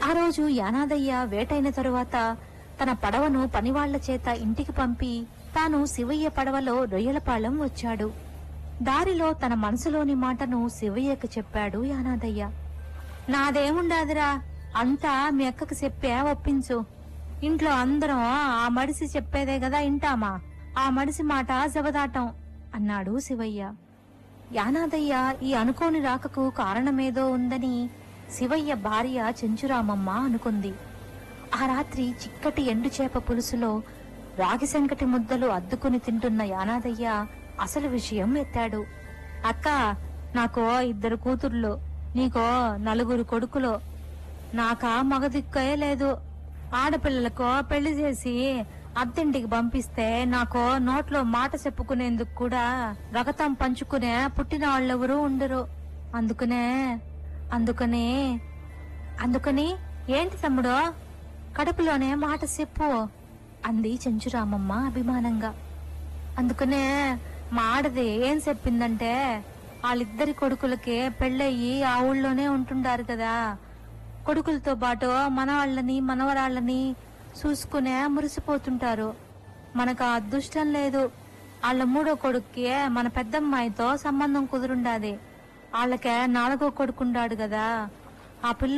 ఆ రోజు యానాదయ్య వేటైన తరువాత తన పడవను పనివాళ్ల చేత ఇంటికి పంపి తాను శివయ్య పడవలో రొయ్యలపాలెం వచ్చాడు దారిలో తన మనసులోని మాటను శివయ్యకు చెప్పాడు యానాదయ్య నాదేముండాదిరా అంతా మీ అక్కకు చెప్పే ఒప్పించు ఇంట్లో అందరం ఆ మడిసి చెప్పేదే కదా ఇంటామా ఆ మడిసి మాట జబదాటం అన్నాడు శివయ్య యానాదయ్య ఈ అనుకోని రాకకు కారణమేదో ఉందని శివయ్య భార్య చెంచురామమ్మ అనుకుంది ఆ రాత్రి చిక్కటి ఎండు చేప పులుసులో రాగి సంకటి ముద్దలు అద్దుకుని తింటున్న యానాదయ్య అసలు విషయం ఎత్తాడు అక్క నాకో ఇద్దరు కూతుర్లు నీకో నలుగురు కొడుకులు నాకా మగదిక్కే లేదు ఆడపిల్లలకో పెళ్లి చేసి అత్తింటికి పంపిస్తే నాకు నోట్లో మాట చెప్పుకునేందుకు కూడా రగతం పంచుకునే పుట్టిన వాళ్ళెవరూ ఉండరు అందుకనే అందుకని అందుకని ఏంటి తమ్ముడు కడుపులోనే మాట చెప్పు అంది చెంచురామమ్మ అభిమానంగా అందుకనే మా ఆడది ఏం చెప్పిందంటే వాళ్ళిద్దరి కొడుకులకి పెళ్ళయ్యి ఆ ఊళ్ళోనే ఉంటుండారు కదా కొడుకులతో పాటు మనవాళ్ళని మనవరాళ్ళని చూసుకునే మురిసిపోతుంటారు మనకు ఆ అదృష్టం లేదు వాళ్ళ మూడో కొడుక్కి మన పెద్దమ్మాయితో సంబంధం కుదురుండాది వాళ్ళకే నాలుగో కొడుకుండాడు కదా ఆ పిల్ల